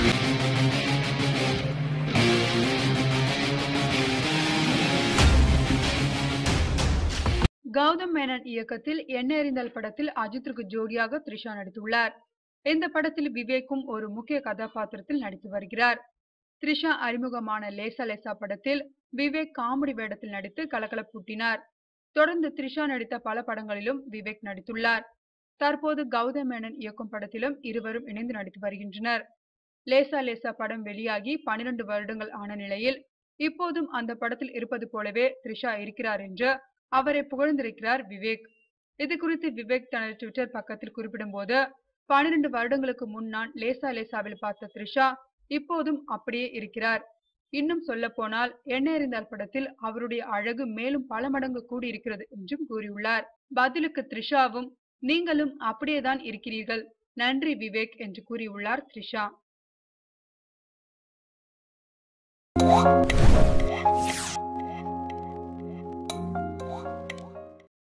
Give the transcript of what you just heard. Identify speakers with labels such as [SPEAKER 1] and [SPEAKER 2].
[SPEAKER 1] கௌதம் மேனன் இயக்கத்தில் எண்ணெறிந்தல் படத்தில் அஜித்திற்கு ஜோடியாக த்ரிஷா நடித்துள்ளார் இந்த படத்தில் விவேக்கும் ஒரு முக்கிய கதாபாத்திரத்தில் நடித்து வருகிறார் த்ரிஷா அறிமுகமான லேசா லேசா படத்தில் விவேக் காமெடி வேடத்தில் நடித்து கலகலப்பூட்டினார் தொடர்ந்து த்ரிஷா நடித்த பல படங்களிலும் விவேக் நடித்துள்ளார் தற்போது கௌதம் மேனன் இயக்கும் படத்திலும் இருவரும் இணைந்து நடித்து வருகின்றனர் லேசா லேசா படம் வெளியாகி பனிரெண்டு வருடங்கள் ஆன நிலையில் இப்போதும் அந்த படத்தில் இருப்பது போலவே த்ரிஷா இருக்கிறார் என்று அவரை புகழ்ந்திருக்கிறார் விவேக் இது குறித்து விவேக் தனது ட்விட்டர் பக்கத்தில் குறிப்பிடும்போது பன்னிரண்டு வருடங்களுக்கு முன் நான் லேசா லேசாவில் பார்த்த த்ரிஷா இப்போதும் அப்படியே இருக்கிறார் இன்னும் சொல்ல போனால் எண்ணெறிந்தால் படத்தில் அவருடைய அழகு மேலும் பல மடங்கு கூடியிருக்கிறது என்றும் கூறியுள்ளார் பதிலுக்கு த்ரிஷாவும் நீங்களும் அப்படியேதான் இருக்கிறீர்கள் நன்றி விவேக் என்று கூறியுள்ளார் த்ரிஷா